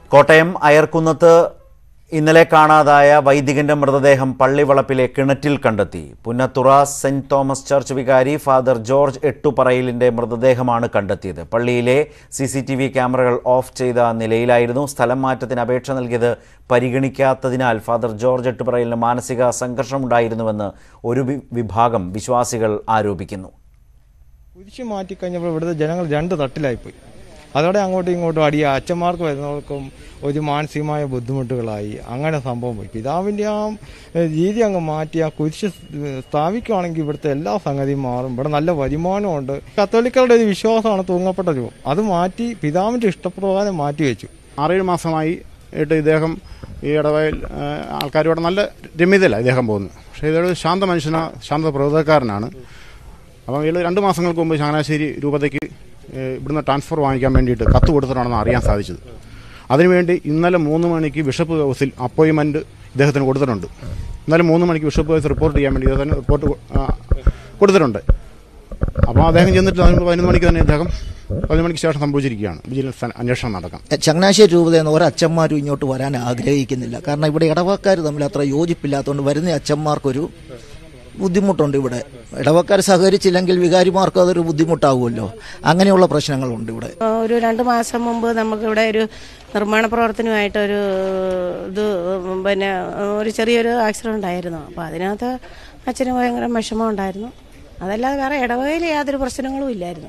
കോട്ടയം അയർക്കുന്നത്ത് ഇന്നലെ കാണാതായ വൈദികന്റെ മൃതദേഹം പള്ളിവളപ്പിലെ കിണറ്റിൽ കണ്ടെത്തി പുന്നത്തുറ സെന്റ് തോമസ് ചർച്ച് വികാരി ഫാദർ ജോർജ് എട്ടുപറയിലിന്റെ മൃതദേഹമാണ് കണ്ടെത്തിയത് പള്ളിയിലെ സി സി ടി വി ക്യാമറകൾ ഓഫ് ചെയ്ത നിലയിലായിരുന്നു സ്ഥലം മാറ്റത്തിന് അപേക്ഷ നൽകിയത് പരിഗണിക്കാത്തതിനാൽ ഫാദർ ജോർജ് എട്ടുപറയിലിന് മാനസിക സംഘർഷമുണ്ടായിരുന്നുവെന്ന് ഒരു വി- വിഭാഗം വിശ്വാസികൾ ആരോപിക്കുന്നു കുരിശ് മാറ്റിക്കഴിഞ്ഞപ്പോൾ ഇവിടുത്തെ ജനങ്ങൾ രണ്ട് തട്ടിലായിപ്പോയി അതോടെ അങ്ങോട്ടും ഇങ്ങോട്ടും അടി അച്ഛന്മാർക്ക് വരുന്നവർക്കും ഒരു മാനസികമായ ബുദ്ധിമുട്ടുകളായി അങ്ങനെ സംഭവം പോയി പിതാവിൻ്റെ ആ ഏഹ്, രീതി അങ്ങ് മാറ്റി ആ കുരിശ് സ്ഥാപിക്കുകയാണെങ്കിൽ ഇവിടുത്തെ എല്ലാ സംഗതിയും മാറും ഇവിടെ നല്ല വരുമാനമുണ്ട് കത്തോലിക്കളുടെ ഒരു വിശ്വാസമാണ് തൂങ്ങപ്പെട്ട രൂപം അത് മാറ്റി പിതാവിൻ്റെ ഇഷ്ടപ്രകാരം മാറ്റി വെച്ചു ആറേഴ് മാസമായി ആയിട്ട് ഇദ്ദേഹം ഈ ഇടവയിൽ ആൾക്കാരോട് നല്ല രമ്യതയിലാണ് ഇദ്ദേഹം പോകുന്നത് പക്ഷേ ഇതൊരു ശാന്ത മനുഷ്യന ശാന്ത പ്രവർത്തകക്കാരനാണ് അപ്പം ഇയാൾ രണ്ട് മാസങ്ങൾക്ക് മുമ്പ് ചങ്ങനാശ്ശേരി രൂപതയ്ക്ക് ഏഹ്, ഇവിടുന്ന് ട്രാൻസ്ഫർ വാങ്ങിക്കാൻ വേണ്ടിയിട്ട് കത്ത് കൊടുത്തിട്ടാണെന്ന് അറിയാൻ സാധിച്ചത് അതിനുവേണ്ടി ഇന്നലെ മൂന്ന് മണിക്ക് ബിഷപ്പ് ഹൗസിൽ അപ്പോയിൻമെൻറ്റ് ഇദ്ദേഹത്തിന് കൊടുത്തിട്ടുണ്ട് ഇന്നലെ മൂന്ന് മണിക്ക് ബിഷപ്പ് ഹൗസ് റിപ്പോർട്ട് ചെയ്യാൻ വേണ്ടി ഇദ്ദേഹത്തിന് റിപ്പോർട്ട് കൊ- ആ, കൊടുത്തിട്ടുണ്ട് അപ്പോൾ അദ്ദേഹം ചെന്നിട്ട് അതിന് പതിനൊന്ന് മണിക്ക് തന്നെ ഇദ്ദേഹം പതിനൊന്ന് മണിക്ക് ശേഷം സംഭവിച്ചിരിക്കുകയാണ് വിജിലൻസ് അന്വേഷണം നടക്കാം ചങ്ങനാശ്ശേരി രൂപതയിൽ നിന്ന് ഒരച്ഛന്മാരും ഇങ്ങോട്ട് വരാൻ ആഗ്രഹിക്കുന്നില്ല കാരണം ഇവിടെ ഇടവക്കാർ തമ്മിൽ അത്ര യോജിപ്പില്ലാത്തതുകൊണ്ട് വരുന്ന അച്ഛന്മാർക്കൊരു ബുദ്ധിമുട്ടുണ്ട് ഇവിടെ ഇടവക്കാർ സഹകരിച്ചില്ലെങ്കിൽ വികാരിമാർക്കും അതൊരു ബുദ്ധിമുട്ടാവുമല്ലോ അങ്ങനെയുള്ള പ്രശ്നങ്ങളുണ്ട് ഇവിടെ ഒരു രണ്ട് മാസം മുമ്പ് നമുക്കിവിടെ ഒരു നിർമ്മാണ പ്രവർത്തനമായിട്ട് ഒരു ഇത് പിന്നെ ഒരു ചെറിയൊരു ആക്സിഡന്റ് ഉണ്ടായിരുന്നു അപ്പോൾ അതിനകത്ത് അച്ഛന് ഭയങ്കര വിഷമം ഉണ്ടായിരുന്നു അതല്ലാതെ വേറെ ഇടവകയിൽ യാതൊരു പ്രശ്നങ്ങളും ഇല്ലായിരുന്നു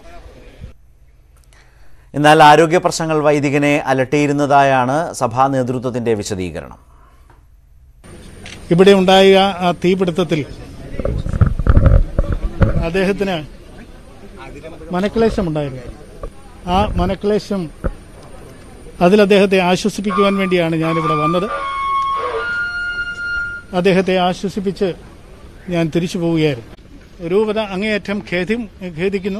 എന്നാൽ ആരോഗ്യ പ്രശ്നങ്ങൾ വൈദികനെ അലട്ടിയിരുന്നതായാണ് സഭാ നേതൃത്വത്തിന്റെ വിശദീകരണം ഇവിടെ ഉണ്ടായ ആ തീപിടുത്തത്തിൽ അദ്ദേഹത്തിന് മനക്ലേശമുണ്ടായിരുന്നു ആ മനക്ലേശം അതിൽ അദ്ദേഹത്തെ ആശ്വസിപ്പിക്കുവാൻ വേണ്ടിയാണ് ഞാനിവിടെ വന്നത് അദ്ദേഹത്തെ ആശ്വസിപ്പിച്ച് ഞാൻ തിരിച്ചു പോവുകയായിരുന്നു രൂപത അങ്ങേയറ്റം ഖേദ്യം ഖേദിക്കുന്നു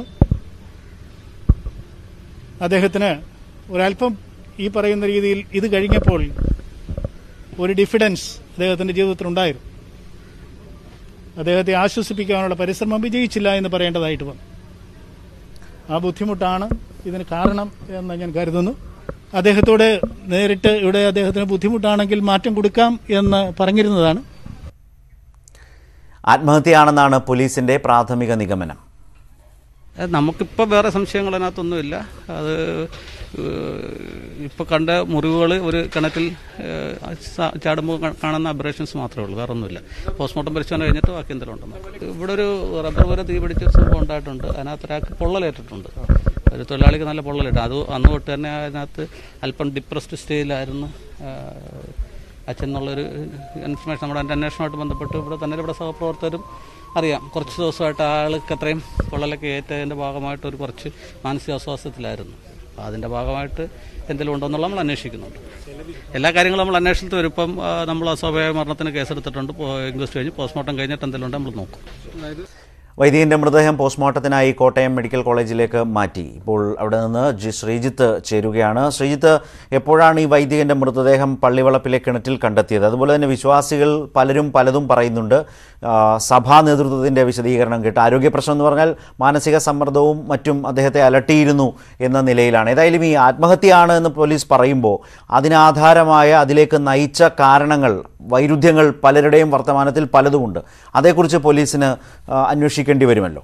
അദ്ദേഹത്തിന് ഒരല്പം ഈ പറയുന്ന രീതിയിൽ ഇത് കഴിഞ്ഞപ്പോൾ ഒരു ഡിഫിഡൻസ് അദ്ദേഹത്തിന്റെ ജീവിതത്തിലുണ്ടായിരുന്നു അദ്ദേഹത്തെ ആശ്വസിപ്പിക്കാനുള്ള പരിശ്രമം വിജയിച്ചില്ല എന്ന് പറയേണ്ടതായിട്ട് വന്നു ആ ബുദ്ധിമുട്ടാണ് ഇതിന് കാരണം എന്ന് ഞാൻ കരുതുന്നു അദ്ദേഹത്തോട് നേരിട്ട് ഇവിടെ അദ്ദേഹത്തിന് ബുദ്ധിമുട്ടാണെങ്കിൽ മാറ്റം കൊടുക്കാം എന്ന് പറഞ്ഞിരുന്നതാണ് ആത്മഹത്യയാണെന്നാണ് പോലീസിന്റെ പ്രാഥമിക നിഗമനം അത് നമുക്കിപ്പോൾ വേറെ സംശയങ്ങൾ അതിനകത്തൊന്നുമില്ല അത് ഇപ്പോൾ കണ്ട മുറിവുകൾ ഒരു കിണറ്റിൽ ഏഹ്, സ- ചാടുമ്പോൾ കാ- കാണുന്ന അബ്രേഷൻസ് മാത്രമേ ഉള്ളൂ വേറെ ഒന്നുമില്ല പോസ്റ്റ്മോർട്ടം പരിശോധന കഴിഞ്ഞിട്ട് ബാക്കി എന്തെങ്കിലും ഉണ്ടെന്ന് ഇവിടെ ഒരു റബ്ബർ വരെ തീ പിടിച്ച ഒരു സംഭവം ഉണ്ടായിട്ടുണ്ട് അതിനകത്ത് ഒരാൾക്ക് പൊള്ളലേറ്റിട്ടുണ്ട് ഒരു തൊഴിലാളിക്ക് നല്ല പൊള്ളലേറ്റ് അത് അന്ന് തൊട്ട് തന്നെ അതിനകത്ത് അല്പം ഡിപ്രസ്ഡ് സ്റ്റേജിലായിരുന്നു ഏഹ്, അച്ഛൻ എന്നുള്ളൊരു ഇൻഫർമേഷൻ നമ്മുടെ അതിൻ്റെ അന്വേഷണമായിട്ട് ബന്ധപ്പെട്ട് ഇവിടെ തന്നെ ഇവിടെ സഹപ്രവർത്തകരും അറിയാം കുറച്ച് ദിവസമായിട്ട് ആൾക്ക് അത്രയും പൊള്ളലൊക്കെ ഏറ്റതിൻ്റെ ഭാഗമായിട്ട് ഒരു കുറച്ച് മാനസികാസ്വാസ്ഥത്തിലായിരുന്നു അപ്പോൾ അതിൻ്റെ ഭാഗമായിട്ട് എന്തെങ്കിലും ഉണ്ടോ എന്നുള്ള നമ്മൾ അന്വേഷിക്കുന്നുണ്ട് എല്ലാ കാര്യങ്ങളും നമ്മൾ അന്വേഷണത്തിൽ വരും ഇപ്പം ആ, നമ്മൾ അസ്വാഭാവിക മരണത്തിന് കേസെടുത്തിട്ടുണ്ട് ഇൻക്വസ്റ്റ് കഴിഞ്ഞ് പോസ്റ്റ്മോർട്ടം കഴിഞ്ഞിട്ട് എന്തെങ്കിലും ഉണ്ടോ നമ്മൾ നോക്കും വൈദികന്റെ മൃതദേഹം പോസ്റ്റ്മോർട്ടത്തിനായി കോട്ടയം മെഡിക്കൽ കോളേജിലേക്ക് മാറ്റി ഇപ്പോൾ അവിടെ നിന്ന് ജി ശ്രീജിത്ത് ചേരുകയാണ് ശ്രീജിത്ത് എപ്പോഴാണ് ഈ വൈദികന്റെ മൃതദേഹം പള്ളിവളപ്പിലെ കിണറ്റിൽ കണ്ടെത്തിയത് അതുപോലെ തന്നെ വിശ്വാസികൾ പലരും പലതും പറയുന്നുണ്ട് ആ, സഭാ നേതൃത്വത്തിന്റെ വിശദീകരണം കേട്ട് ആരോഗ്യ പ്രശ്നം എന്ന് പറഞ്ഞാൽ മാനസിക സമ്മർദ്ദവും മറ്റും അദ്ദേഹത്തെ അലട്ടിയിരുന്നു എന്ന നിലയിലാണ് ഏതായാലും ഈ ആത്മഹത്യയാണ് എന്ന് പോലീസ് പറയുമ്പോൾ അതിനാധാരമായ അതിലേക്ക് നയിച്ച കാരണങ്ങൾ വൈരുദ്ധ്യങ്ങൾ പലരുടെയും വർത്തമാനത്തിൽ പലതുമുണ്ട് അതേക്കുറിച്ച് പോലീസിന് ആ, അന്വേഷിക്കേണ്ടി വരുമല്ലോ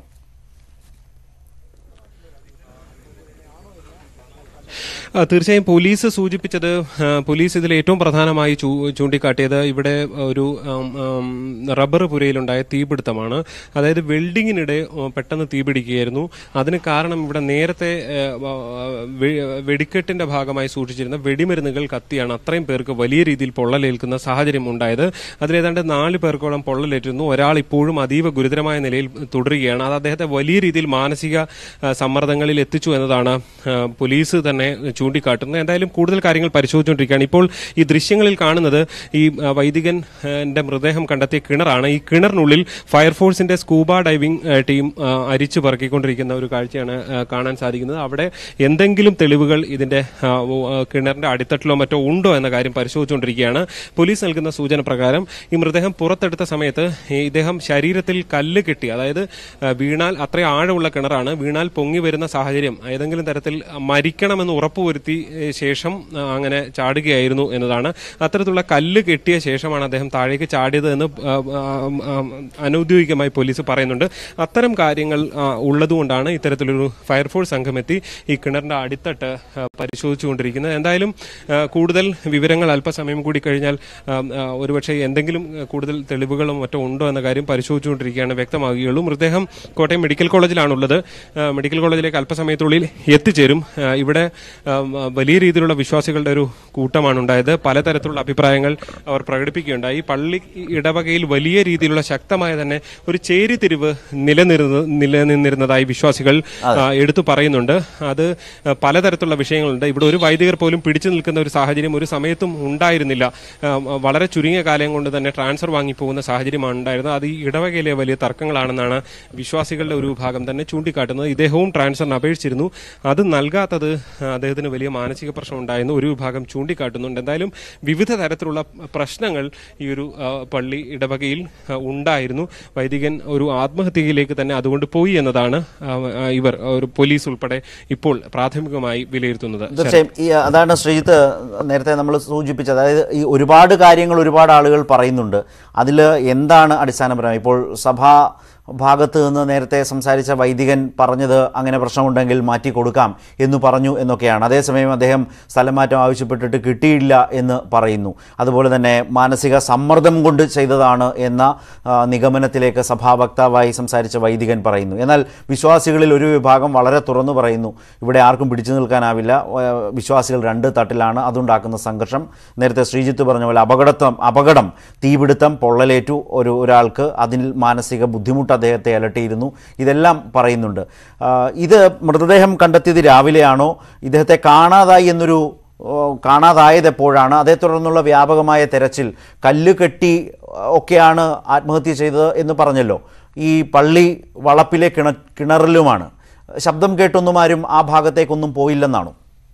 ആ, തീർച്ചയായും പോലീസ് സൂചിപ്പിച്ചത് ആ, പോലീസ് ഇതിൽ ഏറ്റവും പ്രധാനമായി ചൂ- ചൂണ്ടിക്കാട്ടിയത് ഇവിടെ ഒരു ആം, ആം, റബ്ബർ പുരയിലുണ്ടായ തീപിടുത്തമാണ് അതായത് വെൽഡിങ്ങിനിടെ ആ, പെട്ടെന്ന് തീപിടിക്കുകയായിരുന്നു അതിന് കാരണം ഇവിടെ നേരത്തെ ആ, ആ, വെ- വെടിക്കെട്ടിന്റെ ഭാഗമായി സൂക്ഷിച്ചിരുന്ന വെടിമരുന്നുകൾ കത്തിയാണ് അത്രയും പേർക്ക് വലിയ രീതിയിൽ പൊള്ളലേൽക്കുന്ന സാഹചര്യം ഉണ്ടായത് അതിലേതാണ്ട് നാല് പേർക്കോളം പൊള്ളലേറ്റിരുന്നു ഒരാൾ ഇപ്പോഴും അതീവ ഗുരുതരമായ നിലയിൽ തുടരുകയാണ് അത് അദ്ദേഹത്തെ വലിയ രീതിയിൽ മാനസിക ആ, സമ്മർദ്ദങ്ങളിൽ എത്തിച്ചു എന്നതാണ് ആ, പോലീസ് തന്നെ ചൂണ്ടിക്കാട്ടുന്നത് എന്തായാലും കൂടുതൽ കാര്യങ്ങൾ പരിശോധിച്ചുകൊണ്ടിരിക്കുകയാണ് ഇപ്പോൾ ഈ ദൃശ്യങ്ങളിൽ കാണുന്നത് ഈ ആ, വൈദികന്റെ മൃതദേഹം കണ്ടെത്തിയ കിണറാണ് ഈ കിണറിനുള്ളിൽ ഫയർഫോഴ്സിന്റെ സ്കൂബ ഡൈവിംഗ് ആ, ടീം ആ, അരിച്ചു പറക്കിക്കൊണ്ടിരിക്കുന്ന ഒരു കാഴ്ചയാണ് ആ, കാണാൻ സാധിക്കുന്നത് അവിടെ എന്തെങ്കിലും തെളിവുകൾ ഇതിന്റെ ആ, ഓ, ആ, കിണറിന്റെ അടിത്തട്ടിലോ മറ്റോ ഉണ്ടോ എന്ന കാര്യം പരിശോധിച്ചുകൊണ്ടിരിക്കുകയാണ് പോലീസ് നൽകുന്ന സൂചന പ്രകാരം ഈ മൃതദേഹം പുറത്തെടുത്ത സമയത്ത് ഈ ഇദ്ദേഹം ശരീരത്തിൽ കല്ല് കെട്ടി അതായത് ആ, വീണാൽ അത്രയും ആഴമുള്ള കിണറാണ് വീണാൽ പൊങ്ങി വരുന്ന സാഹചര്യം ഏതെങ്കിലും തരത്തിൽ മരിക്കണമെന്ന് ഉറപ്പുവരുത്തി വരുത്തി ഏ, ശേഷം ആ, അങ്ങനെ ചാടുകയായിരുന്നു എന്നതാണ് അത്തരത്തിലുള്ള കല്ല് കെട്ടിയ ശേഷമാണ് അദ്ദേഹം താഴേക്ക് ചാടിയത് എന്ന് ആ, ആ, ആ, അനൌദ്യോഗികമായി പോലീസ് പറയുന്നുണ്ട് അത്തരം കാര്യങ്ങൾ ആ, ഉള്ളതുകൊണ്ടാണ് ഇത്തരത്തിലൊരു ഫയർഫോഴ്സ് സംഘം എത്തി ഈ കിണറിന്റെ അടിത്തട്ട് ആ, പരിശോധിച്ചുകൊണ്ടിരിക്കുന്നത് എന്തായാലും ആ, കൂടുതൽ വിവരങ്ങൾ അല്പസമയം കൂടി കഴിഞ്ഞാൽ ആ, ആ, ഒരുപക്ഷെ എന്തെങ്കിലും ആ, കൂടുതൽ തെളിവുകളോ മറ്റോ ഉണ്ടോ എന്ന കാര്യം പരിശോധിച്ചുകൊണ്ടിരിക്കുകയാണ് വ്യക്തമാകുകയുള്ളൂ മൃതദേഹം കോട്ടയം മെഡിക്കൽ കോളേജിലാണുള്ളത് ആ, മെഡിക്കൽ കോളേജിലേക്ക് അല്പസമയത്തുള്ളിൽ എത്തിച്ചേരും ആ, ഇവിടെ ആ, വലിയ രീതിയിലുള്ള വിശ്വാസികളുടെ ഒരു കൂട്ടമാണ് ഉണ്ടായത് പലതരത്തിലുള്ള അഭിപ്രായങ്ങൾ അവർ പ്രകടിപ്പിക്കുകയുണ്ടായി പള്ളി ഇടവകയിൽ വലിയ രീതിയിലുള്ള ശക്തമായ തന്നെ ഒരു ചേരിതിരിവ് നിലനിരുന്ന നിലനിന്നിരുന്നതായി വിശ്വാസികൾ ആ, എടുത്തു പറയുന്നുണ്ട് അത് ആ, പലതരത്തിലുള്ള വിഷയങ്ങളുണ്ട് ഇവിടെ ഒരു വൈദികർ പോലും പിടിച്ചു നിൽക്കുന്ന ഒരു സാഹചര്യം ഒരു സമയത്തും ഉണ്ടായിരുന്നില്ല ആ, വളരെ ചുരുങ്ങിയ കാലം കൊണ്ട് തന്നെ ട്രാൻസ്ഫർ വാങ്ങിപ്പോകുന്ന സാഹചര്യമാണ് ഉണ്ടായിരുന്നത് അത് ഈ ഇടവകയിലെ വലിയ തർക്കങ്ങളാണെന്നാണ് വിശ്വാസികളുടെ ഒരു വിഭാഗം തന്നെ ചൂണ്ടിക്കാട്ടുന്നത് ഇദ്ദേഹവും ട്രാൻസ്ഫറിന് അപേക്ഷിച്ചിരുന്നു അത് നൽകാത്തത് ആ, അദ്ദേഹത്തിന് വലിയ മാനസിക പ്രശ്നം ഉണ്ടായെന്ന് ഒരു വിഭാഗം ചൂണ്ടിക്കാട്ടുന്നുണ്ട് എന്തായാലും വിവിധ തരത്തിലുള്ള പ്രശ്നങ്ങൾ ഈ ഒരു ആ, പള്ളി ഇടവകയിൽ ആ, ഉണ്ടായിരുന്നു വൈദികൻ ഒരു ആത്മഹത്യയിലേക്ക് തന്നെ അതുകൊണ്ട് പോയി എന്നതാണ് ആ, ആ, ഇവർ ഒരു പോലീസ് ഉൾപ്പെടെ ഇപ്പോൾ പ്രാഥമികമായി വിലയിരുത്തുന്നത് തീർച്ചയായും ഈ അതാണ് ശ്രീജിത്ത് നേരത്തെ നമ്മൾ സൂചിപ്പിച്ചത് അതായത് ഈ ഒരുപാട് കാര്യങ്ങൾ ഒരുപാട് ആളുകൾ പറയുന്നുണ്ട് അതിൽ എന്താണ് അടിസ്ഥാനപരമായി ഇപ്പോൾ സഭാ ഭാഗത്ത് നിന്ന് നേരത്തെ സംസാരിച്ച വൈദികൻ പറഞ്ഞത് അങ്ങനെ പ്രശ്നമുണ്ടെങ്കിൽ മാറ്റി കൊടുക്കാം എന്ന് പറഞ്ഞു എന്നൊക്കെയാണ് അതേസമയം അദ്ദേഹം സ്ഥലം മാറ്റം ആവശ്യപ്പെട്ടിട്ട് കിട്ടിയില്ല എന്ന് പറയുന്നു അതുപോലെ തന്നെ മാനസിക സമ്മർദ്ദം കൊണ്ട് ചെയ്തതാണ് എന്ന ആ, നിഗമനത്തിലേക്ക് സഭാവക്താവായി സംസാരിച്ച വൈദികൻ പറയുന്നു എന്നാൽ വിശ്വാസികളിൽ ഒരു വിഭാഗം വളരെ തുറന്നു പറയുന്നു ഇവിടെ ആർക്കും പിടിച്ചു നിൽക്കാനാവില്ല ആ, വിശ്വാസികൾ രണ്ട് തട്ടിലാണ് അതുണ്ടാക്കുന്ന സംഘർഷം നേരത്തെ ശ്രീജിത്ത് പറഞ്ഞ പോലെ അപകടത്വം അപകടം തീപിടുത്തം പൊള്ളലേറ്റു ഒരു ഒരാൾക്ക് അതിൽ മാനസിക ബുദ്ധിമുട്ട് അദ്ദേഹത്തെ അലട്ടിയിരുന്നു ഇതെല്ലാം പറയുന്നുണ്ട് ആ, ഇത് മൃതദേഹം കണ്ടെത്തിയത് രാവിലെയാണോ ഇദ്ദേഹത്തെ കാണാതായി എന്നൊരു ഓ, കാണാതായത് എപ്പോഴാണ് അതേ തുടർന്നുള്ള വ്യാപകമായ തെരച്ചിൽ കല്ല് കെട്ടി ഒക്കെയാണ് ആത്മഹത്യ ചെയ്തത് എന്ന് പറഞ്ഞല്ലോ ഈ പള്ളി വളപ്പിലെ കിണ കിണറിലുമാണ് ശബ്ദം കേട്ടൊന്നും ആരും ആ ഭാഗത്തേക്കൊന്നും പോയില്ലെന്നാണോ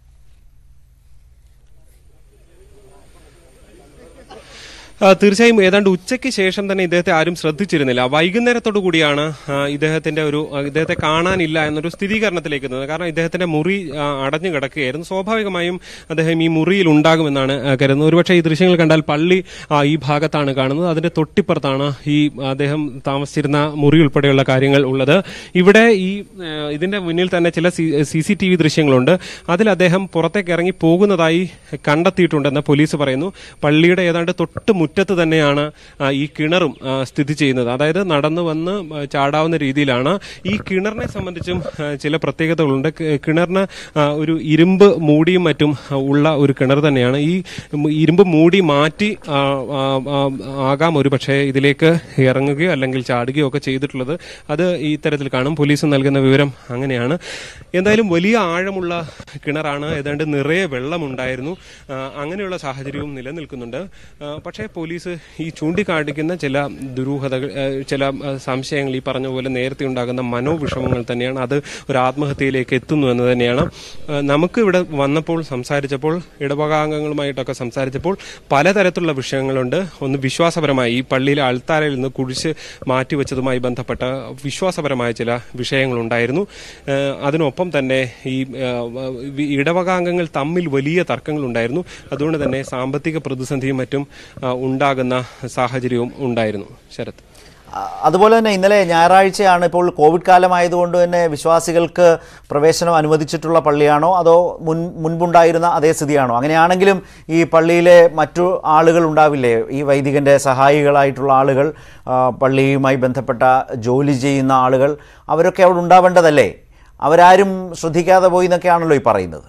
ആ, തീർച്ചയായും ഏതാണ്ട് ഉച്ചയ്ക്ക് ശേഷം തന്നെ ഇദ്ദേഹത്തെ ആരും ശ്രദ്ധിച്ചിരുന്നില്ല വൈകുന്നേരത്തോടു കൂടിയാണ് ആ, ഇദ്ദേഹത്തിന്റെ ഒരു ആ, ഇദ്ദേഹത്തെ കാണാനില്ല എന്നൊരു സ്ഥിരീകരണത്തിലേക്ക് എത്തുന്നത് കാരണം ഇദ്ദേഹത്തിന്റെ മുറി ആ, അടഞ്ഞു കിടക്കുകയായിരുന്നു സ്വാഭാവികമായും അദ്ദേഹം ഈ മുറിയിൽ ഉണ്ടാകുമെന്നാണ് ആ, കരുതുന്നത് ഒരുപക്ഷെ ഈ ദൃശ്യങ്ങൾ കണ്ടാൽ പള്ളി ആ, ഈ ഭാഗത്താണ് കാണുന്നത് അതിന്റെ തൊട്ടിപ്പുറത്താണ് ഈ അദ്ദേഹം താമസിച്ചിരുന്ന മുറി ഉൾപ്പെടെയുള്ള കാര്യങ്ങൾ ഉള്ളത് ഇവിടെ ഈ ആ, ഇതിന്റെ മുന്നിൽ തന്നെ ചില സി സി ടി വി ദൃശ്യങ്ങളുണ്ട് അതിൽ അദ്ദേഹം പുറത്തേക്ക് ഇറങ്ങി പോകുന്നതായി കണ്ടെത്തിയിട്ടുണ്ടെന്ന് പോലീസ് പറയുന്നു പള്ളിയുടെ ഏതാണ്ട് തൊട്ട് മുറ്റത്ത് തന്നെയാണ് ആ, ഈ കിണറും ആ, സ്ഥിതി ചെയ്യുന്നത് അതായത് നടന്നു വന്ന് ആ, ചാടാവുന്ന രീതിയിലാണ് ഈ കിണറിനെ സംബന്ധിച്ചും ആ, ചില പ്രത്യേകതകളുണ്ട് കി- കിണറിന് ആ, ഒരു ഇരുമ്പ് മൂടിയും മറ്റും ആ, ഉള്ള ഒരു കിണർ തന്നെയാണ് ഈ മ് ഇരുമ്പ് മൂടി മാറ്റി ആ, ആ, ആ, ആകാം ഒരു പക്ഷേ ഇതിലേക്ക് ഇറങ്ങുകയോ അല്ലെങ്കിൽ ചാടുകയോ ഒക്കെ ചെയ്തിട്ടുള്ളത് അത് ഈ തരത്തിൽ കാണും പോലീസ് നൽകുന്ന വിവരം അങ്ങനെയാണ് എന്തായാലും വലിയ ആഴമുള്ള കിണറാണ് ഏതാണ്ട് നിറയെ വെള്ളമുണ്ടായിരുന്നു ആ, അങ്ങനെയുള്ള സാഹചര്യവും നിലനിൽക്കുന്നുണ്ട് ആ, പക്ഷേ പോലീസ് ഈ ചൂണ്ടിക്കാണിക്കുന്ന ചില ദുരൂഹതകൾ ആ, ചില ആ, സംശയങ്ങൾ ഈ പറഞ്ഞ പോലെ നേരത്തെ ഉണ്ടാകുന്ന മനോവിഷമങ്ങൾ തന്നെയാണ് അത് ഒരു ആത്മഹത്യയിലേക്ക് എത്തുന്നു എന്ന് തന്നെയാണ് ആ, നമുക്ക് ഇവിടെ വന്നപ്പോൾ സംസാരിച്ചപ്പോൾ ഇടവകാംഗങ്ങളുമായിട്ടൊക്കെ സംസാരിച്ചപ്പോൾ പലതരത്തിലുള്ള വിഷയങ്ങളുണ്ട് ഒന്ന് വിശ്വാസപരമായി ഈ പള്ളിയിലെ അൾത്താരയിൽ നിന്ന് കുഴിച്ച് മാറ്റിവെച്ചതുമായി ബന്ധപ്പെട്ട വിശ്വാസപരമായ ചില വിഷയങ്ങളുണ്ടായിരുന്നു ആ, അതിനൊപ്പം തന്നെ ഈ ആ, വി- ഇടവകാംഗങ്ങൾ തമ്മിൽ വലിയ തർക്കങ്ങളുണ്ടായിരുന്നു അതുകൊണ്ട് തന്നെ സാമ്പത്തിക പ്രതിസന്ധിയും മറ്റും ആ, ഉണ്ടാകുന്ന സാഹചര്യവും ഉണ്ടായിരുന്നു ശരത് ആ, അതുപോലെ തന്നെ ഇന്നലെ ഞായറാഴ്ചയാണ് ഇപ്പോൾ കോവിഡ് കാലമായതുകൊണ്ട് തന്നെ വിശ്വാസികൾക്ക് പ്രവേശനം അനുവദിച്ചിട്ടുള്ള പള്ളിയാണോ അതോ മുൻ മുൻപുണ്ടായിരുന്ന അതേ സ്ഥിതിയാണോ അങ്ങനെയാണെങ്കിലും ഈ പള്ളിയിലെ മറ്റു ആളുകൾ ഉണ്ടാവില്ലേ ഈ വൈദികന്റെ സഹായികളായിട്ടുള്ള ആളുകൾ ആ, പള്ളിയുമായി ബന്ധപ്പെട്ട ജോലി ചെയ്യുന്ന ആളുകൾ അവരൊക്കെ അവിടെ ഉണ്ടാവേണ്ടതല്ലേ അവരാരും ശ്രദ്ധിക്കാതെ പോയി എന്നൊക്കെയാണല്ലോ ഈ പറയുന്നത്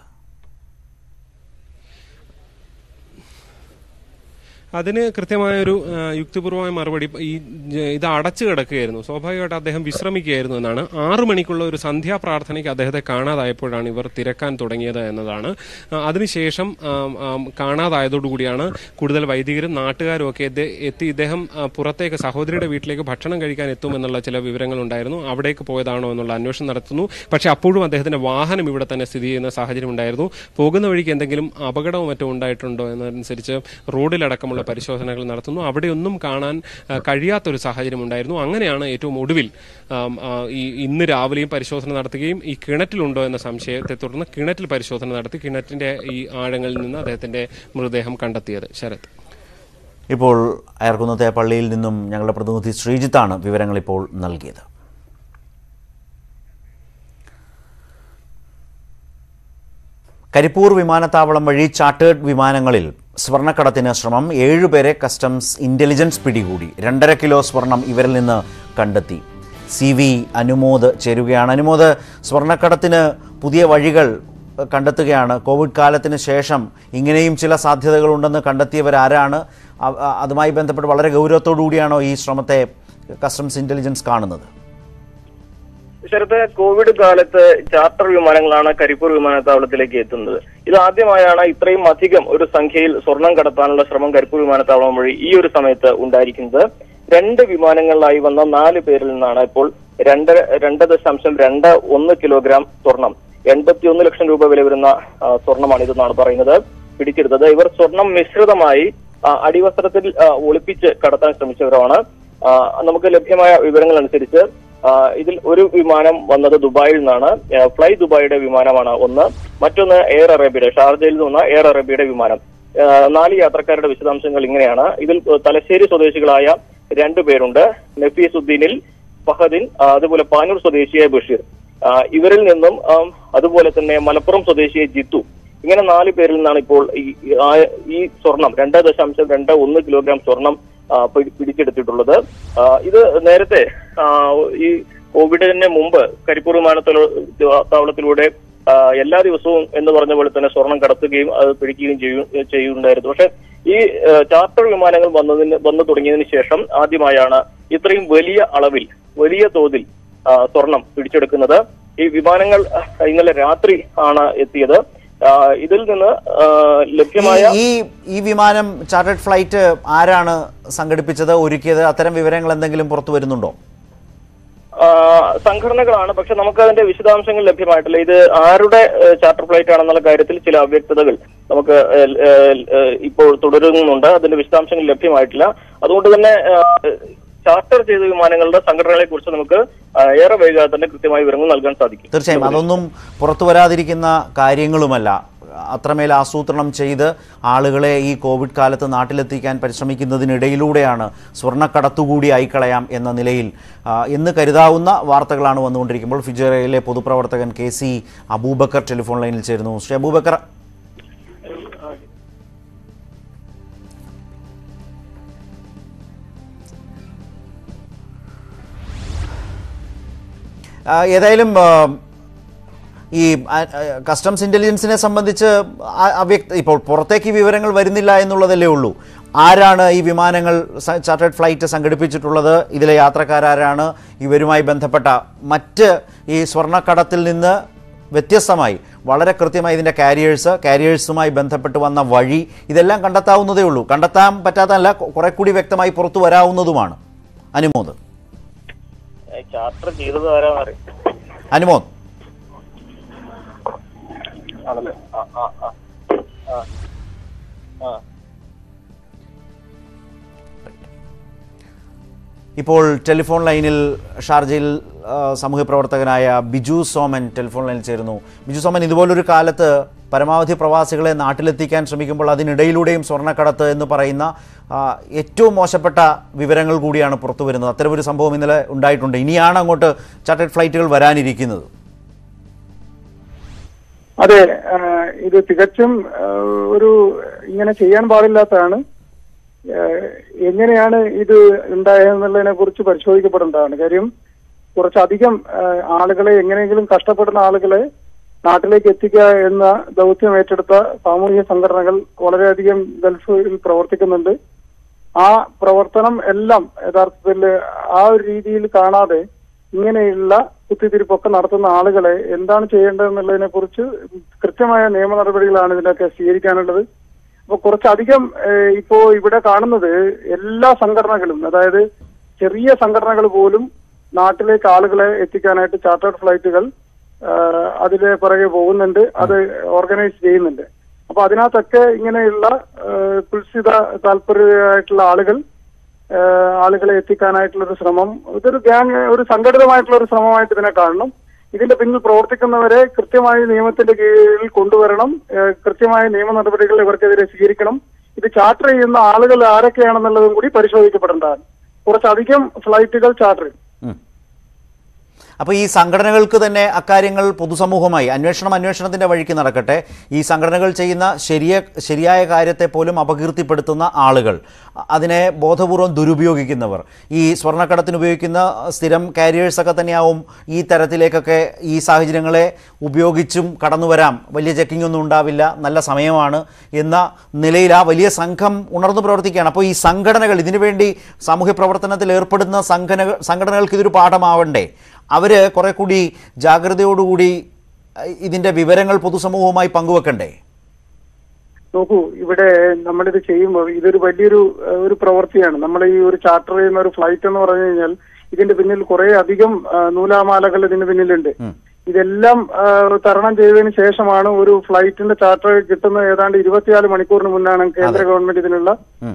അതിന് കൃത്യമായൊരു ആ, യുക്തിപൂർവമായ മറുപടി ഈ ജ- ഇത് അടച്ചു കിടക്കുകയായിരുന്നു സ്വാഭാവികമായിട്ട് അദ്ദേഹം വിശ്രമിക്കുകയായിരുന്നു എന്നാണ് ആറു മണിക്കുള്ള ഒരു സന്ധ്യാ പ്രാർത്ഥനയ്ക്ക് അദ്ദേഹത്തെ കാണാതായപ്പോഴാണ് ഇവർ തിരക്കാൻ തുടങ്ങിയത് എന്നതാണ് ആ, അതിനുശേഷം ആ, ആ, കാണാതായതോടുകൂടിയാണ് കൂടുതൽ വൈദികരും നാട്ടുകാരും ഒക്കെ ഇത് എത്തി ഇദ്ദേഹം ആ, പുറത്തേക്ക് സഹോദരിയുടെ വീട്ടിലേക്ക് ഭക്ഷണം കഴിക്കാൻ എത്തും എന്നുള്ള ചില വിവരങ്ങൾ ഉണ്ടായിരുന്നു അവിടേക്ക് പോയതാണോ എന്നുള്ള അന്വേഷണം നടത്തുന്നു പക്ഷേ അപ്പോഴും അദ്ദേഹത്തിന്റെ വാഹനം ഇവിടെ തന്നെ സ്ഥിതി ചെയ്യുന്ന സാഹചര്യം ഉണ്ടായിരുന്നു പോകുന്ന വഴിക്ക് എന്തെങ്കിലും അപകടമോ മറ്റോ ഉണ്ടായിട്ടുണ്ടോ എന്നതനുസരിച്ച് റോഡിലടക്കമുള്ള രീതിയിലുള്ള പരിശോധനകൾ നടത്തുന്നു അവിടെയൊന്നും കാണാൻ ആ, കഴിയാത്തൊരു സാഹചര്യം ഉണ്ടായിരുന്നു അങ്ങനെയാണ് ഏറ്റവും ഒടുവിൽ ആം, ആ, ഈ ഇന്ന് രാവിലെയും പരിശോധന നടത്തുകയും ഈ കിണറ്റിലുണ്ടോ എന്ന സംശയത്തെ തുടർന്ന് കിണറ്റിൽ പരിശോധന നടത്തി കിണറ്റിന്റെ ഈ ആഴങ്ങളിൽ നിന്ന് അദ്ദേഹത്തിന്റെ മൃതദേഹം കണ്ടെത്തിയത് ശരത് ഇപ്പോൾ അയർക്കുന്നത്തെ പള്ളിയിൽ നിന്നും ഞങ്ങളുടെ പ്രതിനിധി ശ്രീജിത്താണ് വിവരങ്ങൾ ഇപ്പോൾ നൽകിയത് കരിപ്പൂർ വിമാനത്താവളം വഴി ചാർട്ടേഡ് വിമാനങ്ങളിൽ സ്വർണ്ണക്കടത്തിന് ശ്രമം ഏഴുപേരെ കസ്റ്റംസ് ഇന്റലിജൻസ് പിടികൂടി രണ്ടര കിലോ സ്വർണം ഇവരിൽ നിന്ന് കണ്ടെത്തി സി വി അനുമോദ് ചേരുകയാണ് അനുമോദ് സ്വർണ്ണക്കടത്തിന് പുതിയ വഴികൾ ഏഹ്, കണ്ടെത്തുകയാണ് കോവിഡ് കാലത്തിന് ശേഷം ഇങ്ങനെയും ചില സാധ്യതകളുണ്ടെന്ന് കണ്ടെത്തിയവരാരാണ് അ- അ- അതുമായി ബന്ധപ്പെട്ട് വളരെ ഗൗരവത്തോടു കൂടിയാണോ ഈ ശ്രമത്തെ കസ്റ്റംസ് ഇന്റലിജൻസ് കാണുന്നത് ശരത്ത് കോവിഡ് കാലത്ത് ചാർട്ടർ വിമാനങ്ങളാണ് കരിപ്പൂർ വിമാനത്താവളത്തിലേക്ക് എത്തുന്നത് ഇത് ആദ്യമായാണ് ഇത്രയും അധികം ഒരു സംഖ്യയിൽ സ്വർണം കടത്താനുള്ള ശ്രമം കരിപ്പൂർ വിമാനത്താവളം വഴി ഈ ഒരു സമയത്ത് ഉണ്ടായിരിക്കുന്നത് രണ്ട് വിമാനങ്ങളിലായി വന്ന നാല് പേരിൽ നിന്നാണ് ഇപ്പോൾ രണ്ട് രണ്ട് ദശാംശം രണ്ട് ഒന്ന് കിലോഗ്രാം സ്വർണം എൺപത്തി ഒന്ന് ലക്ഷം രൂപ വില വരുന്ന ആ, സ്വർണമാണ് ഇതെന്നാണ് പറയുന്നത് പിടിച്ചെടുത്തത് ഇവർ സ്വർണം മിശ്രിതമായി ആ, അടിവസ്ത്രത്തിൽ ആ, ഒളിപ്പിച്ച് കടത്താൻ ശ്രമിച്ചവരാണ് ആ, നമുക്ക് ലഭ്യമായ വിവരങ്ങൾ അനുസരിച്ച് ആ, ഇതിൽ ഒരു വിമാനം വന്നത് ദുബായിൽ നിന്നാണ് ആ, ഫ്ലൈ ദുബായിയുടെ വിമാനമാണ് ഒന്ന് മറ്റൊന്ന് എയർ അറേബ്യയുടെ ഷാർജയിൽ നിന്ന് വന്ന എയർ അറേബ്യയുടെ വിമാനം ആ, നാല് യാത്രക്കാരുടെ വിശദാംശങ്ങൾ ഇങ്ങനെയാണ് ഇതിൽ തലശ്ശേരി സ്വദേശികളായ രണ്ടു പേരുണ്ട് നഫീസുദ്ദീനിൽ ഫഹദിൻ ആ, അതുപോലെ പാനൂർ സ്വദേശിയായ ബഷീർ ആ, ഇവരിൽ നിന്നും ആം, അതുപോലെ തന്നെ മലപ്പുറം സ്വദേശിയായ ജിത്തു ഇങ്ങനെ നാല് പേരിൽ നിന്നാണ് ഇപ്പോൾ ഈ ആ- ഈ സ്വർണം രണ്ട് ദശാംശം രണ്ട് ഒന്ന് കിലോഗ്രാം സ്വർണം ആ, പിടി- പിടിച്ചെടുത്തിട്ടുള്ളത് ആ, ഇത് നേരത്തെ ആ, ഈ കോവിഡിന് മുമ്പ് കരിപ്പൂർ വിമാനത്താവളത്തിലൂടെ ആ, എല്ലാ ദിവസവും എന്ന് പറഞ്ഞ പോലെ തന്നെ സ്വർണം കടത്തുകയും അത് പിടിക്കുകയും ചെയ്യും ചെയ്യുന്നുണ്ടായിരുന്നു പക്ഷെ ഈ ആ, ചാർട്ടർ വിമാനങ്ങൾ വന്നതിന് വന്നു തുടങ്ങിയതിന് ശേഷം ആദ്യമായാണ് ഇത്രയും വലിയ അളവിൽ വലിയ തോതിൽ ആ, സ്വർണം പിടിച്ചെടുക്കുന്നത് ഈ വിമാനങ്ങൾ ആ, ഇന്നലെ രാത്രി ആണ് എത്തിയത് ആ, ഇതിൽ നിന്ന് ആ, ലഭ്യമായ ഈ ഈ വിമാനം ചാർട്ടേഡ് ഫ്ലൈറ്റ് ആരാണ് സംഘടിപ്പിച്ചത് ഒരുക്കിയത് അത്തരം വിവരങ്ങൾ എന്തെങ്കിലും പുറത്തു വരുന്നുണ്ടോ ആ, സംഘടനകളാണ് പക്ഷെ നമുക്ക് അതിന്റെ വിശദാംശങ്ങൾ ലഭ്യമായിട്ടില്ല ഇത് ആരുടെ ഏഹ്, ചാർട്ടർ ഫ്ലൈറ്റ് ആണെന്നുള്ള കാര്യത്തിൽ ചില അവ്യക്തതകൾ നമുക്ക് ഏഹ്, ഏഹ്, ഏഹ്, ഇപ്പോൾ തുടരുന്നുണ്ട് അതിന്റെ വിശദാംശങ്ങൾ ലഭ്യമായിട്ടില്ല അതുകൊണ്ട് തന്നെ ഏഹ്, ചാർട്ടർ ചെയ്ത വിമാനങ്ങളുടെ സംഘടനകളെ കുറിച്ച് നമുക്ക് ആ, ഏറെ വൈകാതെ തന്നെ കൃത്യമായ വിവരങ്ങൾ നൽകാൻ സാധിക്കും തീർച്ചയായും അതൊന്നും പുറത്തു വരാതിരിക്കുന്ന കാര്യങ്ങളുമല്ല അത്രമേൽ ആസൂത്രണം ചെയ്ത് ആളുകളെ ഈ കോവിഡ് കാലത്ത് നാട്ടിലെത്തിക്കാൻ പരിശ്രമിക്കുന്നതിനിടയിലൂടെയാണ് സ്വർണ്ണക്കടത്തുകൂടി ആയിക്കളയാം എന്ന നിലയിൽ ആ, എന്ന് കരുതാവുന്ന വാർത്തകളാണ് വന്നുകൊണ്ടിരിക്കുമ്പോൾ ഫിജറയിലെ പൊതുപ്രവർത്തകൻ കെ സി അബൂബക്കർ ടെലിഫോൺ ലൈനിൽ ചേരുന്നു ശ്രീ അബൂബക്കർ ആ, ഏതായാലും ആ, ഈ ആ, ആ, കസ്റ്റംസ് ഇന്റലിജൻസിനെ സംബന്ധിച്ച് ആ- അവ്യക്ത ഇപ്പോൾ പുറത്തേക്ക് ഈ വിവരങ്ങൾ വരുന്നില്ല എന്നുള്ളതല്ലേ ഉള്ളൂ ആരാണ് ഈ വിമാനങ്ങൾ സ- ചാർട്ടേഡ് ഫ്ലൈറ്റ് സംഘടിപ്പിച്ചിട്ടുള്ളത് ഇതിലെ യാത്രക്കാരാരാണ് ഇവരുമായി ബന്ധപ്പെട്ട മറ്റ് ഈ സ്വർണ്ണക്കടത്തിൽ നിന്ന് വ്യത്യസ്തമായി വളരെ കൃത്യമായി ഇതിൻ്റെ കാരിയേഴ്സ് കാരിയേഴ്സുമായി ബന്ധപ്പെട്ട് വന്ന വഴി ഇതെല്ലാം കണ്ടെത്താവുന്നതേ ഉള്ളൂ കണ്ടെത്താൻ പറ്റാത്തതല്ല കുറെ കൂടി വ്യക്തമായി പുറത്തു വരാവുന്നതുമാണ് അനുമോദ് ചാർട്ടർ ചെയ്തത് ആരാന്നറിയാം അനുമോദ് ആണല്ലേ ആ ആ ആ ആ ആ ഇപ്പോൾ ടെലിഫോൺ ലൈനിൽ ഷാർജയിൽ ആ, സാമൂഹ്യ പ്രവർത്തകനായ ബിജു സോമൻ ടെലിഫോൺ ലൈനിൽ ചേരുന്നു ബിജു സോമൻ ഇതുപോലൊരു കാലത്ത് പരമാവധി പ്രവാസികളെ നാട്ടിലെത്തിക്കാൻ ശ്രമിക്കുമ്പോൾ അതിനിടയിലൂടെയും സ്വർണ്ണക്കടത്ത് എന്ന് പറയുന്ന ആ, ഏറ്റവും മോശപ്പെട്ട വിവരങ്ങൾ കൂടിയാണ് പുറത്തു വരുന്നത് അത്തരമൊരു സംഭവം ഇന്നലെ ഉണ്ടായിട്ടുണ്ട് ഇനിയാണ് അങ്ങോട്ട് ചാർട്ടേഡ് ഫ്ലൈറ്റുകൾ വരാനിരിക്കുന്നത് അതെ ആ, ഇത് തികച്ചും ആ, ഒരു ഇങ്ങനെ ചെയ്യാൻ പാടില്ലാത്തതാണ് ആ, എങ്ങനെയാണ് ഇത് ഉണ്ടായതെന്നുള്ളതിനെ കുറിച്ച് പരിശോധിക്കപ്പെടേണ്ടതാണ് കാര്യം കുറച്ചധികം ആ, ആളുകളെ എങ്ങനെയെങ്കിലും കഷ്ടപ്പെടുന്ന ആളുകളെ നാട്ടിലേക്ക് എത്തിക്കുക എന്ന ദൗത്യം ഏറ്റെടുത്ത സാമൂഹിക സംഘടനകൾ വളരെയധികം ഗൾഫിൽ പ്രവർത്തിക്കുന്നുണ്ട് ആ പ്രവർത്തനം എല്ലാം യഥാർത്ഥത്തിൽ ആ ഒരു രീതിയിൽ കാണാതെ ഇങ്ങനെയുള്ള കുത്തിത്തിരിപ്പൊക്കെ നടത്തുന്ന ആളുകളെ എന്താണ് ചെയ്യേണ്ടതെന്നുള്ളതിനെ കുറിച്ച് കൃത്യമായ നിയമ നടപടികളാണ് ഇതിനൊക്കെ സ്വീകരിക്കാനുള്ളത് അപ്പൊ കുറച്ചധികം ഏഹ്, ഇപ്പോ ഇവിടെ കാണുന്നത് എല്ലാ സംഘടനകളും അതായത് ചെറിയ സംഘടനകൾ പോലും നാട്ടിലേക്ക് ആളുകളെ എത്തിക്കാനായിട്ട് ചാർട്ടേഡ് ഫ്ലൈറ്റുകൾ ആഹ്, അതിലെ പുറകെ പോകുന്നുണ്ട് അത് ഓർഗനൈസ് ചെയ്യുന്നുണ്ട് അപ്പൊ അതിനകത്തൊക്കെ ഇങ്ങനെയുള്ള ആ, കുൽസിത താല്പര്യമായിട്ടുള്ള ആളുകൾ ആ, ആളുകളെ എത്തിക്കാനായിട്ടുള്ള ഒരു ശ്രമം ഇതൊരു ഗ്യാങ് ഒരു സംഘടിതമായിട്ടുള്ള ഒരു ശ്രമമായിട്ട് ഇതിനെ കാണണം ഇതിന്റെ പിന്നിൽ പ്രവർത്തിക്കുന്നവരെ കൃത്യമായി നിയമത്തിന്റെ കീഴിൽ കൊണ്ടുവരണം ആ, കൃത്യമായ നിയമ നടപടികൾ ഇവർക്കെതിരെ സ്വീകരിക്കണം ഇത് ചാർട്ടർ ചെയ്യുന്ന ആളുകൾ ആരൊക്കെയാണെന്നുള്ളതും കൂടി പരിശോധിക്കപ്പെടേണ്ടതാണ് കുറച്ചധികം ഫ്ലൈറ്റുകൾ ചാർട്ടർ ചെയ്യും അപ്പോൾ ഈ സംഘടനകൾക്ക് തന്നെ അക്കാര്യങ്ങൾ പൊതുസമൂഹമായി അന്വേഷണം അന്വേഷണത്തിന്റെ വഴിക്ക് നടക്കട്ടെ ഈ സംഘടനകൾ ചെയ്യുന്ന ശരിയ ശരിയായ കാര്യത്തെ പോലും അപകീർത്തിപ്പെടുത്തുന്ന ആളുകൾ അ- അതിനെ ബോധപൂർവം ദുരുപയോഗിക്കുന്നവർ ഈ സ്വർണ്ണക്കടത്തിന് ഉപയോഗിക്കുന്ന സ്ഥിരം കാരിയേഴ്സൊക്കെ തന്നെയാവും ഈ തരത്തിലേക്കൊക്കെ ഈ സാഹചര്യങ്ങളെ ഉപയോഗിച്ചും കടന്നു വരാം വലിയ ചെക്കിംഗ് ഒന്നും ഉണ്ടാവില്ല നല്ല സമയമാണ് എന്ന നിലയിൽ ആ വലിയ സംഘം ഉണർന്നു പ്രവർത്തിക്കുകയാണ് അപ്പോൾ ഈ സംഘടനകൾ ഇതിനുവേണ്ടി സാമൂഹ്യ പ്രവർത്തനത്തിൽ ഏർപ്പെടുന്ന സംഘടന സംഘടനകൾക്ക് ഇതൊരു പാഠമാവണ്ടേ അവർ കുറെ കൂടി ജാഗ്രതയോടുകൂടി അഹ്, ഇതിന്റെ വിവരങ്ങൾ പൊതുസമൂഹവുമായി പങ്കുവെക്കണ്ടേ നോക്കൂ ഇവിടെ നമ്മളിത് ചെയ്യുമ്പോൾ ഇതൊരു വലിയൊരു ഏഹ്, ഒരു പ്രവൃത്തിയാണ് നമ്മൾ ഈ ഒരു ചാർട്ടർ ചെയ്യുന്ന ഒരു ഫ്ലൈറ്റ് എന്ന് പറഞ്ഞു കഴിഞ്ഞാൽ ഇതിന്റെ പിന്നിൽ കുറെ അധികം ആ, നൂലാമാലകൾ ഇതിന് പിന്നിലുണ്ട് ഇതെല്ലാം ആ, തരണം ചെയ്തതിന് ശേഷമാണ് ഒരു ഫ്ലൈറ്റിന്റെ ചാർട്ടർ കിട്ടുന്ന ഏതാണ്ട് ഇരുപത്തിനാല് മണിക്കൂറിന് മുന്നാണ് കേന്ദ്ര ഗവൺമെന്റ് ഇതിനുള്ള ഉം.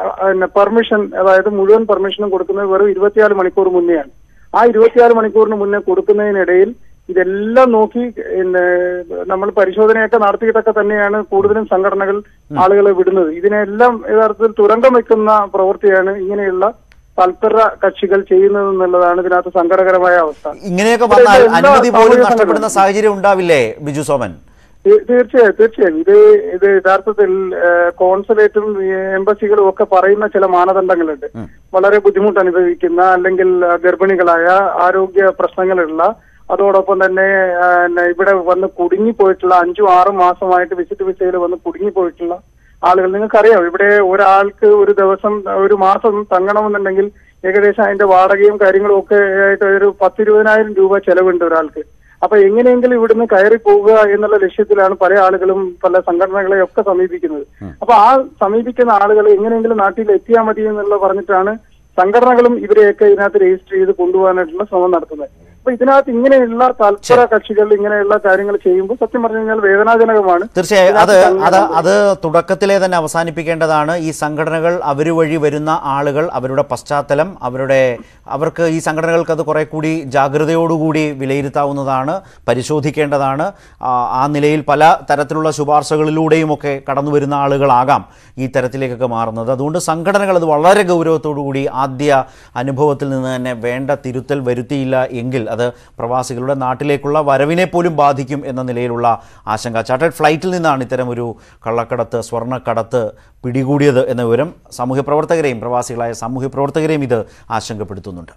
പെർമിഷൻ അതായത് മുഴുവൻ പെർമിഷനും കൊടുക്കുന്നത് വെറും ഇരുപത്തിനാല് മണിക്കൂർ മുന്നെയാണ് ആ ഇരുപത്തിനാല് മണിക്കൂറിന് മുന്നേ കൊടുക്കുന്നതിനിടയിൽ ഇതെല്ലാം നോക്കി പിന്നെ നമ്മൾ പരിശോധനയൊക്കെ നടത്തിയിട്ടൊക്കെ തന്നെയാണ് കൂടുതലും സംഘടനകൾ ആളുകളെ വിടുന്നത് ഇതിനെല്ലാം യഥാർത്ഥത്തിൽ തുരങ്കം വെക്കുന്ന പ്രവൃത്തിയാണ് ഇങ്ങനെയുള്ള തൽപര കക്ഷികൾ ചെയ്യുന്നത് എന്നുള്ളതാണ് ഇതിനകത്ത് സങ്കടകരമായ അവസ്ഥ ഇങ്ങനെയൊക്കെ ഇവിടെ വന്നാൽ എല്ലാ അനുമതി പോലും സാമൂഹ്യ നഷ്ടപ്പെടുന്ന സംഘടനകളും- സാഹചര്യം ഉണ്ടാവില്ലേ ബിജു സോമൻ തീ- തീർച്ചയായും തീർച്ചയായും ഇത് ഇത് യഥാർത്ഥത്തിൽ ഏഹ്, കോൺസുലേറ്റും ഈ എംബസികളും ഒക്കെ പറയുന്ന ചില മാനദണ്ഡങ്ങളുണ്ട് വളരെ ബുദ്ധിമുട്ട് അനുഭവിക്കുന്ന അല്ലെങ്കിൽ അഹ്, ഗർഭിണികളായ ആരോഗ്യ പ്രശ്നങ്ങളുള്ള അതോടൊപ്പം തന്നെ ആ, പിന്നെ ഇവിടെ വന്ന് കുടുങ്ങിപ്പോയിട്ടുള്ള അഞ്ചും ആറും മാസമായിട്ട് വിസിറ്റ് വിസയിൽ വന്ന് കുടുങ്ങിപ്പോയിട്ടുള്ള ആളുകൾ നിങ്ങൾക്കറിയാം ഇവിടെ ഒരാൾക്ക് ഒരു ദിവസം ഒരു മാസം തങ്ങണമെന്നുണ്ടെങ്കിൽ ഏകദേശം അതിന്റെ വാടകയും കാര്യങ്ങളും ഒക്കെ ആയിട്ട് ഒരു പത്തിരുപതിനായിരം രൂപ ചെലവുണ്ട് ഒരാൾക്ക് അപ്പൊ എങ്ങനെയെങ്കിലും ഇവിടുന്ന് കയറി പോവുക എന്നുള്ള ലക്ഷ്യത്തിലാണ് പല ആളുകളും പല സംഘടനകളെ ഒക്കെ സമീപിക്കുന്നത് അപ്പൊ ആ സമീപിക്കുന്ന ആളുകൾ എങ്ങനെയെങ്കിലും നാട്ടിൽ എത്തിയാൽ മതി എന്നുള്ള പറഞ്ഞിട്ടാണ് സംഘടനകളും ഇവരെയൊക്കെ ഇതിനകത്ത് രജിസ്റ്റർ ചെയ്ത് കൊണ്ടുപോകാനായിട്ടുള്ള ശ്രമം നടത്തുന്നത് അപ്പൊ ഇതിനകത്ത് ഇങ്ങനെയുള്ള തൽപര കക്ഷികൾ ഇങ്ങനെയുള്ള കാര്യങ്ങൾ ചെയ്യുമ്പോൾ സത്യം പറഞ്ഞു കഴിഞ്ഞാൽ വേദനാജനകമാണ് തീർച്ചയായും അത് ഇതിനകത്ത് അത് സംഘടനകൾ- അത് തുടക്കത്തിലെ തന്നെ അവസാനിപ്പിക്കേണ്ടതാണ് ഈ സംഘടനകൾ അവർ വഴി വരുന്ന ആളുകൾ അവരുടെ പശ്ചാത്തലം അവരുടെ അവർക്ക് ഈ സംഘടനകൾക്ക് അത് കുറെ കൂടി ജാഗ്രതയോടുകൂടി വിലയിരുത്താവുന്നതാണ് പരിശോധിക്കേണ്ടതാണ് ആ, ആ നിലയിൽ പല തരത്തിലുള്ള ശുപാർശകളിലൂടെയും ഒക്കെ കടന്നു വരുന്ന ആളുകളാകാം ഈ തരത്തിലേക്കൊക്കെ മാറുന്നത് അതുകൊണ്ട് സംഘടനകൾ അത് വളരെ ഗൗരവത്തോടു കൂടി ആദ്യ അനുഭവത്തിൽ നിന്ന് തന്നെ വേണ്ട തിരുത്തൽ വരുത്തിയില്ല എങ്കിൽ അത് പ്രവാസികളുടെ നാട്ടിലേക്കുള്ള വരവിനെ പോലും ബാധിക്കും എന്ന നിലയിലുള്ള ആശങ്ക ചാർട്ടേഡ് ഫ്ലൈറ്റിൽ നിന്നാണ് ഇത്തരം ഒരു കള്ളക്കടത്ത് സ്വർണ്ണക്കടത്ത് പിടികൂടിയത് എന്ന വിവരം സാമൂഹ്യ പ്രവർത്തകരെയും പ്രവാസികളായ സാമൂഹ്യ പ്രവർത്തകരെയും ഇത് ആശങ്കപ്പെടുത്തുന്നുണ്ട്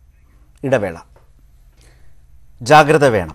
ഇടവേള ജാഗ്രത വേണം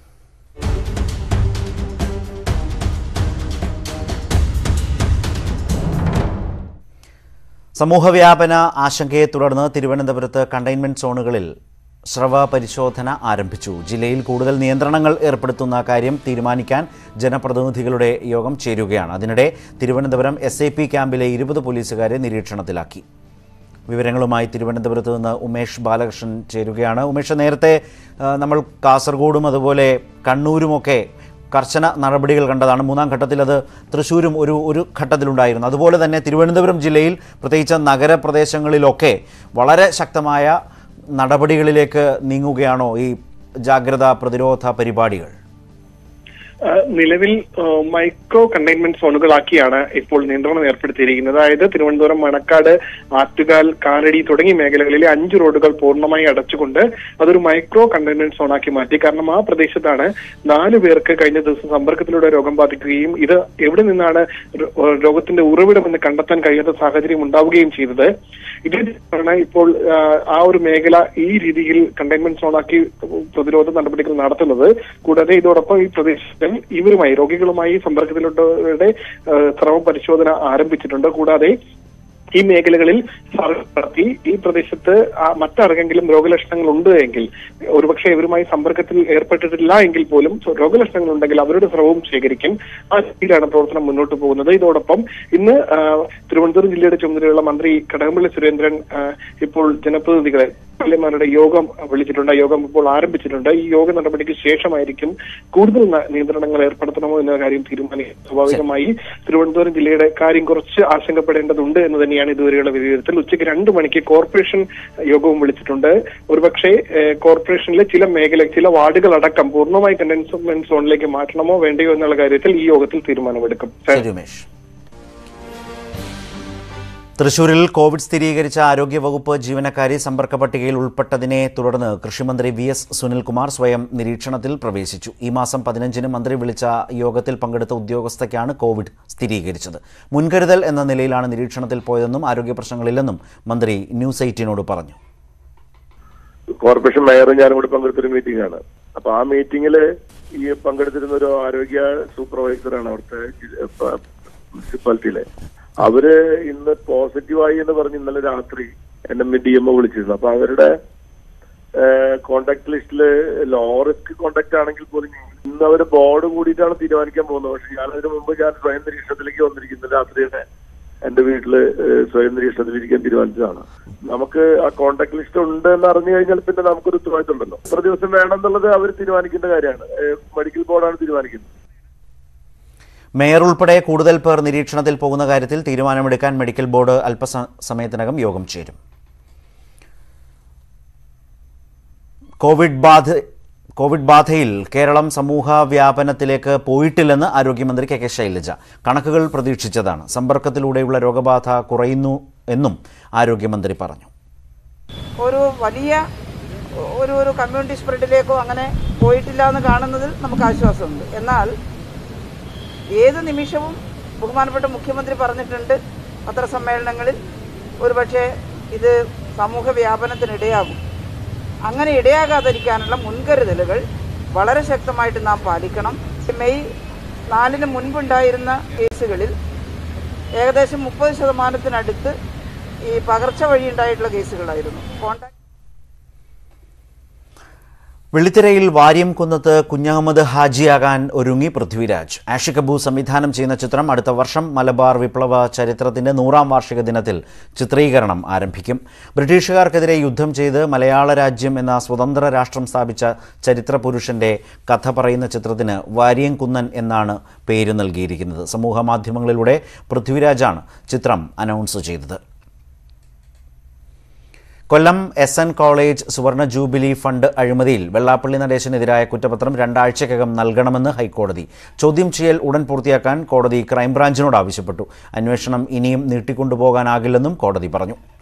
സമൂഹവ്യാപന ആശങ്കയെ തുടർന്ന് തിരുവനന്തപുരത്ത് കണ്ടെയ്ൻമെന്റ് സോണുകളിൽ സ്രവ പരിശോധന ആരംഭിച്ചു ജില്ലയിൽ കൂടുതൽ നിയന്ത്രണങ്ങൾ ഏർപ്പെടുത്തുന്ന കാര്യം തീരുമാനിക്കാൻ ജനപ്രതിനിധികളുടെ യോഗം ചേരുകയാണ് അതിനിടെ തിരുവനന്തപുരം എസ് ക്യാമ്പിലെ ഇരുപത് പോലീസുകാരെ നിരീക്ഷണത്തിലാക്കി വിവരങ്ങളുമായി തിരുവനന്തപുരത്ത് നിന്ന് ഉമേഷ് ബാലകൃഷ്ണൻ ചേരുകയാണ് ഉമേഷ് നേരത്തെ ആ, നമ്മൾ കാസർഗോഡും അതുപോലെ കണ്ണൂരുമൊക്കെ കർശന നടപടികൾ കണ്ടതാണ് മൂന്നാം ഘട്ടത്തിൽ അത് തൃശ്ശൂരും ഒരു ഒരു ഘട്ടത്തിലുണ്ടായിരുന്നു അതുപോലെ തന്നെ തിരുവനന്തപുരം ജില്ലയിൽ പ്രത്യേകിച്ച് നഗരപ്രദേശങ്ങളിലൊക്കെ വളരെ ശക്തമായ നടപടികളിലേക്ക് നീങ്ങുകയാണോ ഈ ജാഗ്രതാ പ്രതിരോധ പരിപാടികൾ ആ, നിലവിൽ ആ, മൈക്രോ കണ്ടെയ്ൻമെന്റ് സോണുകളാക്കിയാണ് ഇപ്പോൾ നിയന്ത്രണം ഏർപ്പെടുത്തിയിരിക്കുന്നത് അതായത് തിരുവനന്തപുരം മണക്കാട് ആറ്റുകാൽ കാലടി തുടങ്ങിയ മേഖലകളിലെ അഞ്ച് റോഡുകൾ പൂർണ്ണമായി അടച്ചുകൊണ്ട് അതൊരു മൈക്രോ കണ്ടെയ്ൻമെന്റ് സോണാക്കി മാറ്റി കാരണം ആ പ്രദേശത്താണ് നാല് പേർക്ക് കഴിഞ്ഞ ദിവസം സമ്പർക്കത്തിലൂടെ രോഗം ബാധിക്കുകയും ഇത് എവിടെ നിന്നാണ് രോ- രോഗത്തിന്റെ ഉറവിടമെന്ന് കണ്ടെത്താൻ കഴിയാത്ത സാഹചര്യം ഉണ്ടാവുകയും ചെയ്തത് ഇതിനാണ് ഇപ്പോൾ ആ, ആ ഒരു മേഖല ഈ രീതിയിൽ കണ്ടെയ്ൻമെന്റ് സോണാക്കി പ്രതിരോധ നടപടികൾ നടത്തുന്നത് കൂടാതെ ഇതോടൊപ്പം ഈ പ്രദേശത്തിൽ ഇവരുമായി രോഗികളുമായി സമ്പർക്കത്തിലുള്ളവരുടെ ആ, സ്രവ പരിശോധന ആരംഭിച്ചിട്ടുണ്ട് കൂടാതെ ഈ മേഖലകളിൽ സർവേ നടത്തി ഈ പ്രദേശത്ത് ആ മറ്റാർക്കെങ്കിലും രോഗലക്ഷണങ്ങൾ ഉണ്ട് എങ്കിൽ ഒരുപക്ഷെ ഇവരുമായി സമ്പർക്കത്തിൽ ഏർപ്പെട്ടിട്ടില്ല എങ്കിൽ പോലും സ്വ- രോഗലക്ഷണങ്ങൾ ഉണ്ടെങ്കിൽ അവരുടെ സ്രവവും ശേഖരിക്കും ആ രീതിയിലാണ് പ്രവർത്തനം മുന്നോട്ട് പോകുന്നത് ഇതോടൊപ്പം ഇന്ന് ആ, തിരുവനന്തപുരം ജില്ലയുടെ ചുമതലയുള്ള മന്ത്രി കടകംപള്ളി സുരേന്ദ്രൻ ആ, ഇപ്പോൾ ജനപ്രതിനിധികളെ എംഎൽഎമാരുടെ യോഗം വിളിച്ചിട്ടുണ്ട് ആ യോഗം ഇപ്പോൾ ആരംഭിച്ചിട്ടുണ്ട് ഈ യോഗ നടപടിക്ക് ശേഷമായിരിക്കും കൂടുതൽ ന- നിയന്ത്രണങ്ങൾ ഏർപ്പെടുത്തണമോ എന്ന കാര്യം തീരുമാനിക്കും സ്വാഭാവികമായി തിരുവനന്തപുരം ജില്ലയുടെ കാര്യം കുറച്ച് ആശങ്കപ്പെടേണ്ടതുണ്ട് എന്ന് തന്നെയാണ് ഇതുവരെയുള്ള വിലയിരുത്തൽ ഉച്ചയ്ക്ക് രണ്ട് മണിക്ക് കോർപ്പറേഷൻ യോഗവും വിളിച്ചിട്ടുണ്ട് ഒരുപക്ഷെ ഏഹ്, കോർപ്പറേഷനിലെ ചില മേഖല ചില വാർഡുകൾ അടക്കം പൂർണ്ണമായി കണ്ടെയ്ൻമെന്റ് സോണിലേക്ക് മാറ്റണമോ വേണ്ടയോ എന്നുള്ള കാര്യത്തിൽ ഈ യോഗത്തിൽ തീരുമാനമെടുക്കും ശരി ഉമേഷ് തൃശൂരിൽ കോവിഡ് സ്ഥിരീകരിച്ച ആരോഗ്യവകുപ്പ് ജീവനക്കാരി സമ്പർക്ക പട്ടികയിൽ ഉൾപ്പെട്ടതിനെ തുടർന്ന് കൃഷിമന്ത്രി വി എസ് സുനിൽകുമാർ സ്വയം നിരീക്ഷണത്തിൽ പ്രവേശിച്ചു ഈ മാസം പതിനഞ്ചിന് മന്ത്രി വിളിച്ച യോഗത്തിൽ പങ്കെടുത്ത ഉദ്യോഗസ്ഥയ്ക്കാണ് കോവിഡ് സ്ഥിരീകരിച്ചത് മുൻകരുതൽ എന്ന നിലയിലാണ് നിരീക്ഷണത്തിൽ പോയതെന്നും ആരോഗ്യ പ്രശ്നങ്ങളില്ലെന്നും മന്ത്രി ന്യൂസ് എയ്റ്റീനോട് പറഞ്ഞു കോർപ്പറേഷൻ മേയറും ഞാനും കൂടി പങ്കെടുത്തൊരു മീറ്റിംഗ് ആണ് അപ്പൊ ആ മീറ്റിംഗിൽ ഈ പങ്കെടുത്തിരുന്ന ഒരു ആരോഗ്യ സൂപ്പർവൈസറാണ് അവിടുത്തെ ജി- പ- മുനിസിപ്പാലിറ്റിയിലെ അവര് ഇന്ന് പോസിറ്റീവായി എന്ന് പറഞ്ഞ് ഇന്നലെ രാത്രി എന്നെ ഡി എം ഒ വിളിച്ചിരുന്നു അപ്പൊ അവരുടെ കോണ്ടാക്ട് ലിസ്റ്റില് ലോ റിസ്ക് കോണ്ടാക്ട് ആണെങ്കിൽ പോലും ഇന്ന് അവര് ബോർഡ് കൂടിയിട്ടാണ് തീരുമാനിക്കാൻ പോകുന്നത് പക്ഷെ ഞാൻ അതിന് മുമ്പ് ഞാൻ സ്വയം നിരീക്ഷണത്തിലേക്ക് വന്നിരിക്കുന്നു രാത്രി തന്നെ എന്റെ വീട്ടില് ഏഹ്, സ്വയം നിരീക്ഷണത്തിലിരിക്കാൻ തീരുമാനിച്ചതാണ് നമുക്ക് ആ കോണ്ടാക്ട് ലിസ്റ്റ് ഉണ്ട് എന്ന് അറിഞ്ഞു കഴിഞ്ഞാൽ പിന്നെ നമുക്കൊരു ഉത്തരവാദിത്തം ഉണ്ടല്ലോ എത്ര ദിവസം വേണം എന്നുള്ളത് അവർ തീരുമാനിക്കേണ്ട കാര്യമാണ് ഏഹ്, മെഡിക്കൽ ബോർഡാണ് തീരുമാനിക്കുന്നത് മേയർ ഉൾപ്പെടെ കൂടുതൽ പേർ നിരീക്ഷണത്തിൽ പോകുന്ന കാര്യത്തിൽ തീരുമാനമെടുക്കാൻ മെഡിക്കൽ ബോർഡ് അല്പസമയത്തിനകം യോഗം ചേരും കോവിഡ് ബാധ കോവിഡ് ബാധയിൽ കേരളം സമൂഹ വ്യാപനത്തിലേക്ക് പോയിട്ടില്ലെന്ന് ആരോഗ്യമന്ത്രി കെ കെ ശൈലജ കണക്കുകൾ പ്രതീക്ഷിച്ചതാണ് സമ്പർക്കത്തിലൂടെയുള്ള രോഗബാധ കുറയുന്നു എന്നും ആരോഗ്യമന്ത്രി പറഞ്ഞു ഒരു വലിയ ഒരു ഒരു കമ്മ്യൂണിറ്റി സ്പ്രെഡിലേക്കോ അങ്ങനെ പോയിട്ടില്ല എന്ന് കാണുന്നതിൽ നമുക്ക് ആശ്വാസമുണ്ട് എന്നാൽ ഏത് നിമിഷവും ബഹുമാനപ്പെട്ട മുഖ്യമന്ത്രി പറഞ്ഞിട്ടുണ്ട് പത്രസമ്മേളനങ്ങളിൽ ഒരുപക്ഷെ ഇത് സമൂഹ വ്യാപനത്തിനിടയാകും അങ്ങനെ ഇടയാകാതിരിക്കാനുള്ള മുൻകരുതലുകൾ വളരെ ശക്തമായിട്ട് നാം പാലിക്കണം മെയ് നാലിന് മുൻപുണ്ടായിരുന്ന കേസുകളിൽ ഏകദേശം മുപ്പത് ശതമാനത്തിനടുത്ത് ഈ പകർച്ച വഴി ഉണ്ടായിട്ടുള്ള കേസുകളായിരുന്നു കോണ്ടാക്ട് വെള്ളിത്തിരയിൽ വാര്യം കുന്നത്ത് കുഞ്ഞഹമ്മദ് ഹാജിയാകാൻ ഒരുങ്ങി പൃഥ്വിരാജ് ആഷിഖ് അബു സംവിധാനം ചെയ്യുന്ന ചിത്രം അടുത്ത വർഷം മലബാർ വിപ്ലവ ചരിത്രത്തിന്റെ നൂറാം വാർഷിക ദിനത്തിൽ ചിത്രീകരണം ആരംഭിക്കും ബ്രിട്ടീഷുകാർക്കെതിരെ യുദ്ധം ചെയ്ത് മലയാള രാജ്യം എന്ന സ്വതന്ത്ര രാഷ്ട്രം സ്ഥാപിച്ച ചരിത്ര പുരുഷന്റെ കഥ പറയുന്ന ചിത്രത്തിന് വാര്യം കുന്നൻ എന്നാണ് പേര് നൽകിയിരിക്കുന്നത് സമൂഹ മാധ്യമങ്ങളിലൂടെ പൃഥ്വിരാജാണ് ചിത്രം അനൗൺസ് ചെയ്തത് കൊല്ലം എസ് എൻ കോളേജ് സുവർണ ജൂബിലി ഫണ്ട് അഴിമതിയിൽ വെള്ളാപ്പള്ളി നടേശനെതിരായ കുറ്റപത്രം രണ്ടാഴ്ചക്കകം നൽകണമെന്ന് ഹൈക്കോടതി ചോദ്യം ചെയ്യൽ ഉടൻ പൂർത്തിയാക്കാൻ കോടതി ക്രൈംബ്രാഞ്ചിനോട് ആവശ്യപ്പെട്ടു അന്വേഷണം ഇനിയും നീട്ടിക്കൊണ്ടുപോകാനാകില്ലെന്നും കോടതി പറഞ്ഞു